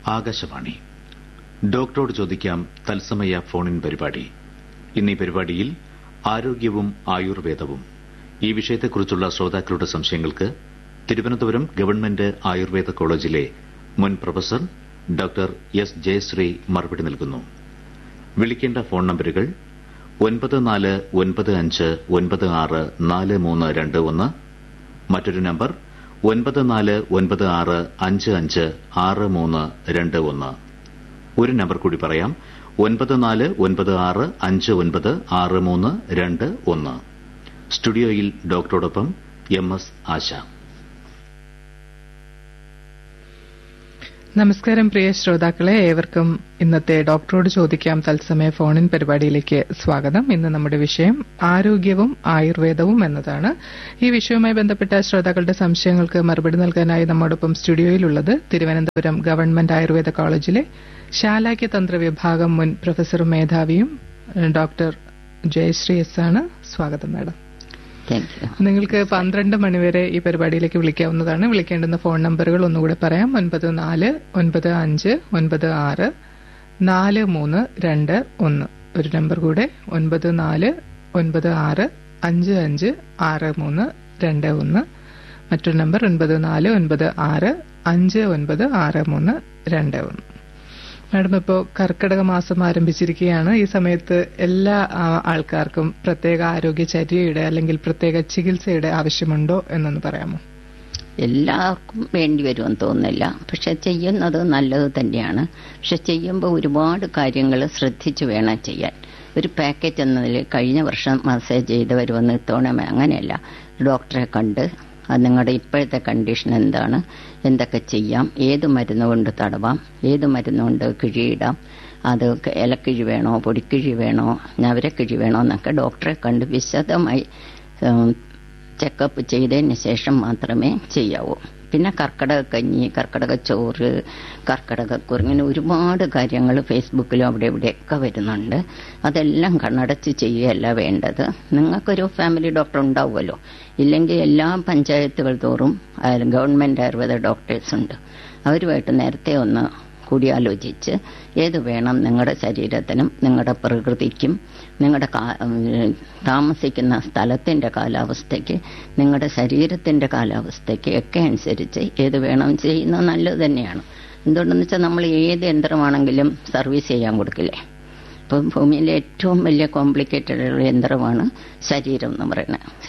ആകാശവാണി ഡോക്ടറോട് ചോദിക്കാം തത്സമയ ഫോണിൻ പരിപാടി ഇന്ന് ഈ പരിപാടിയിൽ ആരോഗ്യവും ആയുർവേദവും ഈ വിഷയത്തെക്കുറിച്ചുള്ള ശ്രോതാക്കളുടെ സംശയങ്ങൾക്ക് തിരുവനന്തപുരം ഗവൺമെന്റ് ആയുർവേദ കോളേജിലെ മുൻ പ്രൊഫസർ ഡോക്ടർ എസ് ജയശ്രീ മറുപടി നൽകുന്നു വിളിക്കേണ്ട ഫോൺ നമ്പരുകൾ ഒൻപത് നാല് ഒൻപത് അഞ്ച് ഒൻപത് ആറ് നാല് മൂന്ന് രണ്ട് ഒന്ന് മറ്റൊരു നമ്പർ ഒൻപത് നാല് ഒൻപത് ആറ് അഞ്ച് അഞ്ച് ആറ് മൂന്ന് രണ്ട് ഒന്ന് ഒരു നമ്പർ കൂടി പറയാം ഒൻപത് നാല് ഒൻപത് ആറ് അഞ്ച് ഒൻപത് ആറ് മൂന്ന് രണ്ട് ഒന്ന് സ്റ്റുഡിയോയിൽ ഡോക്ടറോടൊപ്പം എം എസ് ആശ നമസ്കാരം പ്രിയ ശ്രോതാക്കളെ ഏവർക്കും ഇന്നത്തെ ഡോക്ടറോട് ചോദിക്കാം തത്സമയ ഫോണിൻ പരിപാടിയിലേക്ക് സ്വാഗതം ഇന്ന് നമ്മുടെ വിഷയം ആരോഗ്യവും ആയുർവേദവും എന്നതാണ് ഈ വിഷയവുമായി ബന്ധപ്പെട്ട ശ്രോതാക്കളുടെ സംശയങ്ങൾക്ക് മറുപടി നൽകാനായി നമ്മോടൊപ്പം സ്റ്റുഡിയോയിലുള്ളത് തിരുവനന്തപുരം ഗവൺമെന്റ് ആയുർവേദ കോളേജിലെ ശാലാക്യ തന്ത്ര വിഭാഗം മുൻ പ്രൊഫസറും മേധാവിയും ഡോക്ടർ ജയശ്രീ എസ് ആണ് സ്വാഗതം മാഡം താങ്ക് യു നിങ്ങൾക്ക് പന്ത്രണ്ട് മണിവരെ ഈ പരിപാടിയിലേക്ക് വിളിക്കാവുന്നതാണ് വിളിക്കേണ്ടുന്ന ഫോൺ നമ്പറുകൾ ഒന്നുകൂടെ പറയാം ഒൻപത് നാല് ഒൻപത് അഞ്ച് ഒൻപത് ആറ് നാല് മൂന്ന് രണ്ട് ഒന്ന് ഒരു നമ്പർ കൂടെ ഒൻപത് നാല് ഒൻപത് ആറ് അഞ്ച് അഞ്ച് ആറ് മൂന്ന് രണ്ട് ഒന്ന് മറ്റൊരു നമ്പർ ഒൻപത് നാല് ഒൻപത് ആറ് അഞ്ച് ഒൻപത് ആറ് മൂന്ന് രണ്ട് ഒന്ന് മാഡം ഇപ്പോൾ കർക്കിടക മാസം ആരംഭിച്ചിരിക്കുകയാണ് ഈ സമയത്ത് എല്ലാ ആ, ആൾക്കാർക്കും പ്രത്യേക ആരോഗ്യചര്യയുടെ അല്ലെങ്കിൽ പ്രത്യേക ചികിത്സയുടെ ആവശ്യമുണ്ടോ എന്നൊന്ന് പറയാമോ എല്ലാവർക്കും വേണ്ടി വരുമെന്ന് തോന്നുന്നില്ല പക്ഷെ ചെയ്യുന്നത് നല്ലത് തന്നെയാണ് പക്ഷെ ചെയ്യുമ്പോൾ ഒരുപാട് കാര്യങ്ങൾ ശ്രദ്ധിച്ചു വേണം ചെയ്യാൻ ഒരു പാക്കേജ് എന്നതിൽ കഴിഞ്ഞ വർഷം മസാജ് ചെയ്തവർ വന്ന് ഇത്തവണ അങ്ങനെയല്ല ഡോക്ടറെ കണ്ട് അത് നിങ്ങളുടെ ഇപ്പോഴത്തെ കണ്ടീഷൻ എന്താണ് എന്തൊക്കെ ചെയ്യാം ഏത് മരുന്ന് കൊണ്ട് തടവാം ഏത് മരുന്ന് കൊണ്ട് കിഴിയിടാം അത് ഇലക്കിഴി വേണോ പൊടിക്കിഴി വേണോ ഞവരക്കിഴി വേണോ എന്നൊക്കെ ഡോക്ടറെ കണ്ട് വിശദമായി ഉം, ചെക്കപ്പ് ചെയ്തതിന് ശേഷം മാത്രമേ ചെയ്യാവൂ പിന്നെ കർക്കിടക കഞ്ഞി കർക്കിടക ചോറ് കർക്കിടകക്കുറി ഇങ്ങനെ ഒരുപാട് കാര്യങ്ങൾ ഫേസ്ബുക്കിലും അവിടെ ഇവിടെയൊക്കെ വരുന്നുണ്ട് അതെല്ലാം കണ്ണടച്ച് ചെയ്യുകയല്ല വേണ്ടത് നിങ്ങൾക്കൊരു ഫാമിലി ഡോക്ടർ ഉണ്ടാവുമല്ലോ ഇല്ലെങ്കിൽ എല്ലാ പഞ്ചായത്തുകൾ തോറും ആ, ഗവൺമെന്റ് ആയുർവേദ ഡോക്ടേഴ്സ് ഉണ്ട് അവരുമായിട്ട് നേരത്തെ ഒന്ന് കൂടിയാലോചിച്ച് ഏത് വേണം നിങ്ങളുടെ ശരീരത്തിനും നിങ്ങളുടെ പ്രകൃതിക്കും നിങ്ങളുടെ കാ- ഉം, താമസിക്കുന്ന സ്ഥലത്തിന്റെ കാലാവസ്ഥയ്ക്ക് നിങ്ങളുടെ ശരീരത്തിന്റെ കാലാവസ്ഥയ്ക്ക് ഒക്കെ അനുസരിച്ച് ഏത് വേണം ചെയ്യുന്നത് നല്ലത് തന്നെയാണ് എന്തുകൊണ്ടെന്ന് വെച്ചാൽ നമ്മൾ ഏത് യന്ത്രമാണെങ്കിലും സർവീസ് ചെയ്യാൻ കൊടുക്കില്ലേ ഇപ്പം ഭൂമിയിലെ ഏറ്റവും വലിയ കോംപ്ലിക്കേറ്റഡ് യന്ത്രമാണ് ശരീരം എന്ന് പറയുന്നത്